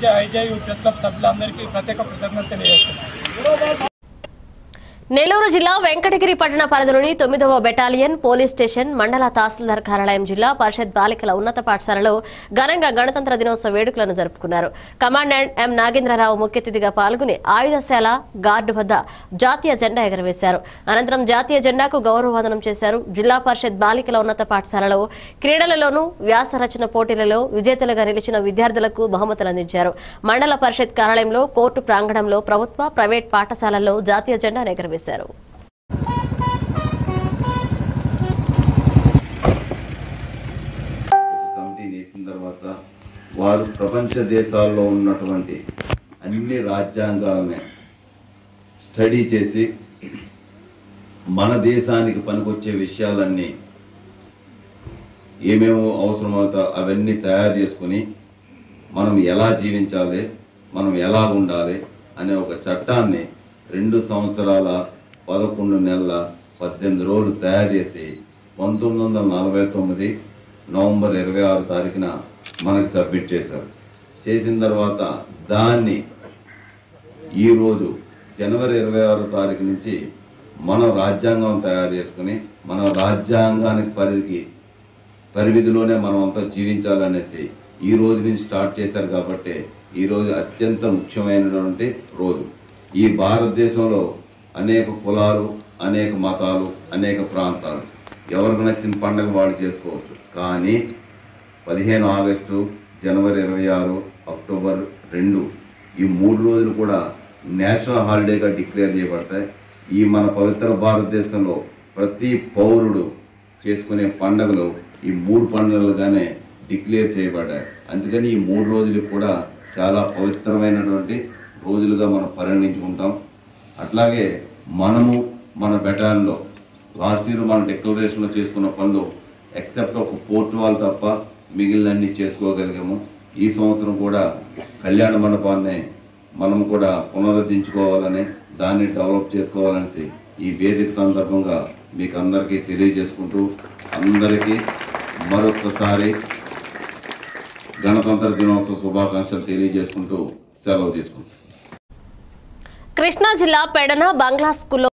వచ్చే IJU press club సభ్యులందరికీ ప్రత్యేక కృతజ్ఞతలు తెలియజేస్తున్నాను నెల్లూరు జిల్లా వెంకటగిరి పట్టణ పరిధిలోని తొమ్మిదవ బెటాలియన్ పోలీస్ స్టేషన్ మండల తహసీల్దార్ కార్యాలయం జిల్లా పరిషత్ బాలికల ఉన్నత పాఠశాలలో ఘనంగా గణతంత్ర దినోత్సవ వేడుకలను జరుపుకున్నారు కమాండెంట్ ఎం నాగేంద్రరావు ముఖ్య అతిథిగా పాల్గొని ఆయుధశాల గార్డు వద్ద జాతీయ జెండా ఎగరవేశారు అనంతరం జాతీయ జెండాకు గౌరవవందనం చేశారు జిల్లా పరిషత్ బాలికల ఉన్నత పాఠశాలలో క్రీడలలోనూ వ్యాస రచన పోటీలలో విజేతలుగా నిలిచిన విద్యార్థులకు బహుమతులు అందించారు మండల పరిషత్ కార్యాలయంలో కోర్టు ప్రాంగణంలో ప్రభుత్వ ప్రైవేట్ పాఠశాలల్లో జాతీయ జెండాను ఎగరవేశారు కమిటీ వేసిన తర్వాత వారు ప్రపంచ దేశాల్లో ఉన్నటువంటి అన్ని రాజ్యాంగాలని స్టడీ చేసి మన దేశానికి పనికొచ్చే విషయాలన్నీ ఏమేమో అవసరమవుతా అవన్నీ తయారు చేసుకుని మనం ఎలా జీవించాలి మనం ఎలా ఉండాలి అనే ఒక చట్టాన్ని రెండు సంవత్సరాల పదకొండు నెలల పద్దెనిమిది రోజులు తయారు చేసి పంతొమ్మిది వందల నలభై తొమ్మిది నవంబర్ ఇరవై ఆరు తారీఖున మనకి సబ్మిట్ చేశారు చేసిన తర్వాత దాన్ని ఈరోజు జనవరి ఇరవై ఆరో తారీఖు నుంచి మనం రాజ్యాంగం తయారు చేసుకుని మన రాజ్యాంగానికి పరిధికి పరిమితిలోనే మనం అంతా జీవించాలనేసి ఈ రోజు నుంచి స్టార్ట్ చేశారు కాబట్టి ఈ రోజు అత్యంత ముఖ్యమైనటువంటి రోజు ఈ భారతదేశంలో అనేక కులాలు అనేక మతాలు అనేక ప్రాంతాలు ఎవరికి నచ్చిన పండుగ వాళ్ళు చేసుకోవచ్చు కానీ పదిహేను ఆగస్టు జనవరి ఇరవై ఆరు అక్టోబర్ రెండు ఈ మూడు రోజులు కూడా నేషనల్ హాలిడేగా డిక్లేర్ చేయబడతాయి ఈ మన పవిత్ర భారతదేశంలో ప్రతి పౌరుడు చేసుకునే పండుగలు ఈ మూడు పండుగలుగానే డిక్లేర్ చేయబడ్డాయి అందుకని ఈ మూడు రోజులు కూడా చాలా పవిత్రమైనటువంటి రోజులుగా మనం పరిగణించుకుంటాం అట్లాగే మనము మన బెటాన్లో లాస్ట్ ఇయర్ మన డిక్లరేషన్లో చేసుకున్న పనులు ఎక్సెప్ట్ ఒక పోర్టు వాళ్ళు తప్ప మిగిలినన్ని చేసుకోగలిగాము ఈ సంవత్సరం కూడా కళ్యాణ మండపాన్ని మనం కూడా పునరుద్ధరించుకోవాలని దాన్ని డెవలప్ చేసుకోవాలనేసి ఈ వేదిక సందర్భంగా మీకు అందరికీ తెలియజేసుకుంటూ అందరికీ మరొకసారి గణతంత్ర దినోత్సవ శుభాకాంక్షలు తెలియజేసుకుంటూ సెలవు తీసుకుంటాం కృష్ణా జిల్లా పెడన బంగ్లా స్కూల్లో